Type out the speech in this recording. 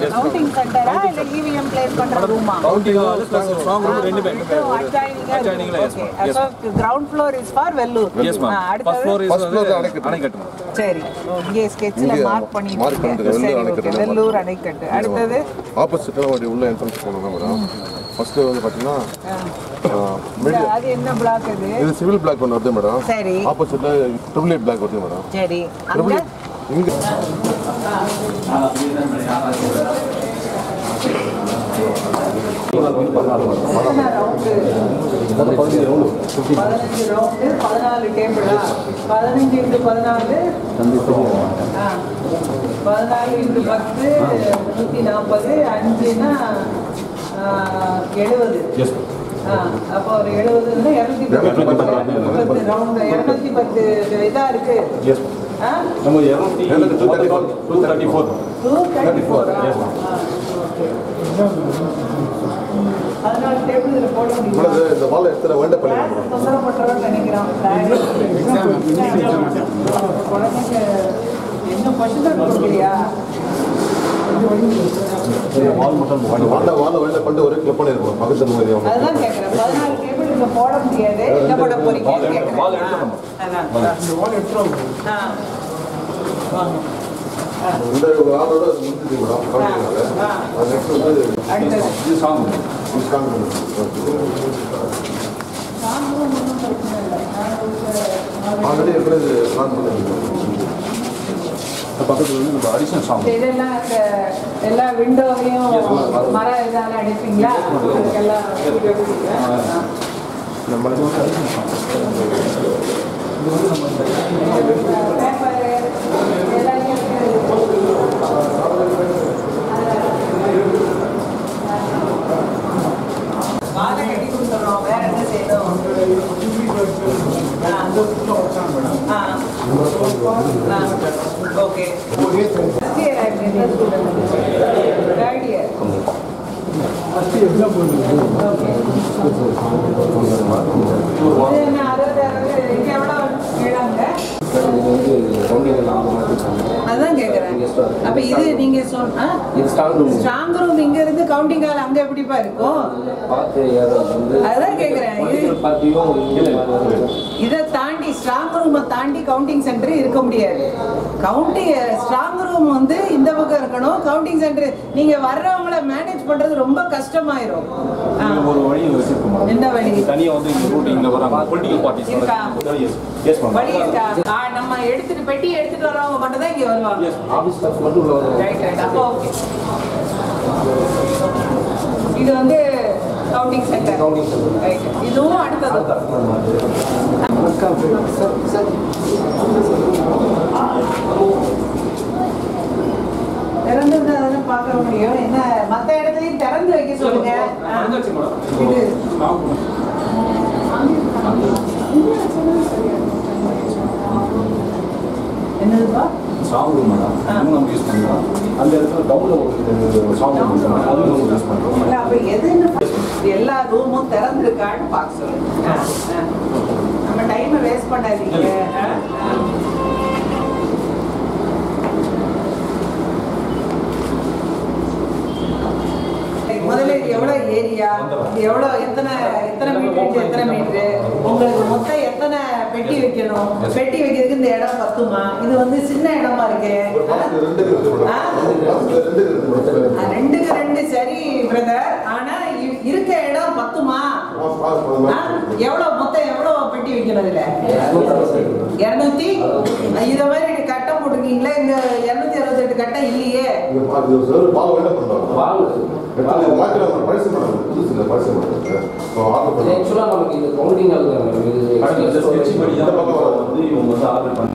Counting சென்டரா இல்ல EVM place பண்ற ரூமா counting hall plus strong room ரெண்டுமே Adjoining-ல, yes, ma'am. Yes, ma'am. Ground floor is for Vellore yes ma'am ஆ, ஃபர்ஸ்ட் அடுத்தது ஃப்ளோர் இஸ் First floor வந்து அணைக்கட்டு. அணைக்கட்டு மேம் சரி ஓ, இங்கே ஸ்கெட்ச்ல இங்கே மார்க் பண்ணிட்டு mark பண்ணிட்டு இருக்கேன். வெள்ளூர் சரி, அணைக்கட்டு okay. வெள்ளூர் அணைக்கட்டு அடுத்தது ஆப்போசிட்டில் ஒரு உள்ள என்ட்ரன்ஸ் போகணும் மேடம் ஃபர்ஸ்ட் வந்து பார்த்தீங்கன்னா இந்த- மீடியம் அது என்ன பிளாக் இது இது சிவில் பிளாக் ஒன்று வருது மேடம் சரி ஆப்போசிட்டில் ட்ரிபிள் எயிட் பிளாக் வருது மேடம் சரி ட்ரிபிள் அங்க இங்கே எத்தனை ரவுண்டு பதினஞ்சு ரவுண்டு பதினாலு டேபிளா பதினஞ்சு இன்ட்டு பதினாலு ஆ. பதினாலு இன்ட்டு பத்து நூற்றி நாற்பது அஞ்சுன்னா எழுபது ஆ, அப்போ ஒரு எழுபதுன்னா இரநூத்தி பத்து ரவுண்டு இரநூத்தி பத்து இதாக இருக்கு ஆ நம்ம இரநூத்தி two thirty four two thirty four two thirty four பதினாலு டேபிள் இதில் போட முடியும் மேடம் இந்த வாழை எத்தனை வேண்ட பண்ணி கிளாஸ் தொந்தரவு பண்றோம்னு நினைக்கிறோம் குழந்தைங்க என்ன கொஸ்டின் கொடுக்கலையா வால் மட்டும் வாழை வாழை வேண்ட பண்ணிட்டு ஒரே கிளப் பண்ணிருக்கோம் பக்கத்து மாதிரி அவங்க அதுதான் கேட்குறேன் பதினாலு டேபிள் இங்க போட முடியாது என்ன போட போறீங்கன்னு கேட்குறேன் அதான் ஆ. வாங்க. இந்த ஆளோட முடிஞ்சுது மேடம் கவுண்டிங்னால அது நெக்ஸ்ட் வந்து அடுத்தது இது சாங் ஸ்ட்ராங் நாங்களும் ஒன்றும் பிரச்சனை இல்லை நாங்கள் ஆல்ரெடி எப்படி பிளான் பண்ணிருக்கோம் பக்கத்தில் வந்து நம்ம அடிஷன் சாங் இதெல்லாம் இந்த எல்லா விண்டோவையும் மர இதால அடிப்பீங்களா அதுக்கெல்லாம் வீடியோ கொடுங்க. ஆ. பேப்பரு, எல்லாத்தையும் வாழை கட்டி கொடுத்துறோம் வேற என்ன செய்யணும் ஆ. ஆ. ஆ. ஓகே First year ஆயிடுச்சு. Third year. Okay. இது என்ன அறுபது அறுபது இங்க எவ்வளவு இடாங்க அதான் கேக்குறேன் அப்ப இது நீங்க சொன்ன ஸ்ட்ராங் ரூம் இங்க இருந்து கவுண்டிங் ஹால் அங்க எப்படிப்பா இருக்கும் அதான் கேக்குறேன் இது இதை தாண்டி ஸ்ட்ராங் ரூமை தாண்டி கவுண்டிங் சென்டர் இருக்க முடியாது கவுண்டிங் ஸ்ட்ராங் ரூம் வந்து இந்த பக்கம் இருக்கணும் கவுண்டிங் சென்டர் நீங்க வர்றவங்கள மேனேஜ் பண்றது ரொம்ப கஷ்டமாயிரும் ஆ. ஒரு வழி வச்சிருக்கோம் எந்த வழி தனியாக வந்து இங்கே ரூட் இங்கே வராங்க பொலிட்டிக்கல் பார்ட்டிஸ் இருக்கா? எஸ் மேம் வழி இருக்கா ஆ, நம்ம எடுத்துட்டு பெட்டி எடுத்துட்டு வரவங்க மட்டும் தான் இங்க வருவாங்க ஆஃபீஸ் ஸ்டாஃப் மட்டும் உள்ள வருவாங்க ரைட் ரைட் அப்போ ஓகே இது வந்து கவுண்டிங் சென்டர் ரைட் இதுவும் அடுத்தது திறந்து அதெல்லாம் பார்க்க முடியும் என்ன மற்ற இடத்துலயும் திறந்து வைக்க சொல்லுங்க ஆ. இது என்னதுப்பா சாங் ரூம் மேடம் அதுவும் நம்ம யூஸ் பண்ணுறோம் அந்த இடத்துல டவுனில் ஒரு சாங் ரூம் இருக்கு madam. அதுவும் நம்ம யூஸ் பண்ணுறோம் இல்ல, அப்ப எதுன்னு பா- எல்லா ரூமும் திறந்திருக்கான்னு பார்க்க சொல்லுங்க ஆ, ஆ. நம்ம டைமை வேஸ்ட் பண்ணாதீங்க ஆ, ஆ. முதல்ல இது எவ்வளவு ஏரியா இது எவ்வளவு எத்தனை எத்தனை மீட்டர் எத்தனை மீட்டர் உங்களுக்கு மொத்தம் எத்தனை பெட்டி வைக்கணும் பெட்டி வைக்கிறதுக்கு இந்த இடம் பத்துமா இது வந்து சின்ன இடமா இருக்கு பாஸ்க்கு ரெண்டுக்கு இருக்கு மேடம் ஆ? பாஸ்க்கு ரெண்டுக்கு இருக்கு மேடம் ஆ, ரெண்டுக்கு ரெண்டு சரி பிரதர் ஆனா இ- இருக்க இடம் பத்துமா பாஸ் பாஸ் பண்ண ஆ? மாதிரி எவ்வளவு மொத்தம் எவ்வளவு பெட்டி வைக்கணும் இதுல இருநூத்தி இத மாதிரி கட்டம் போட்டிருக்கீங்களா இங்க இருநூத்தி அறுபத்தெட்டு கட்டம் இல்லையே இங்க பா- இது சார் பால் வேண்ட பண்ணுறோம் எடுத்து மாற்றி பரிசு மேடம் புதுசு இல்லை பரிசு மேடம் இப்போ ஆர்டர் பண்ணுறோம் ஆக்சுவலாக நமக்கு இது கவுண்டிங் ஆகுது மேடம் இந்த ஸ்கெட்ச் படி இந்த தான் பக்கம் வரும். வந்து இவங்க வந்து ஆர்டர் பண்ணி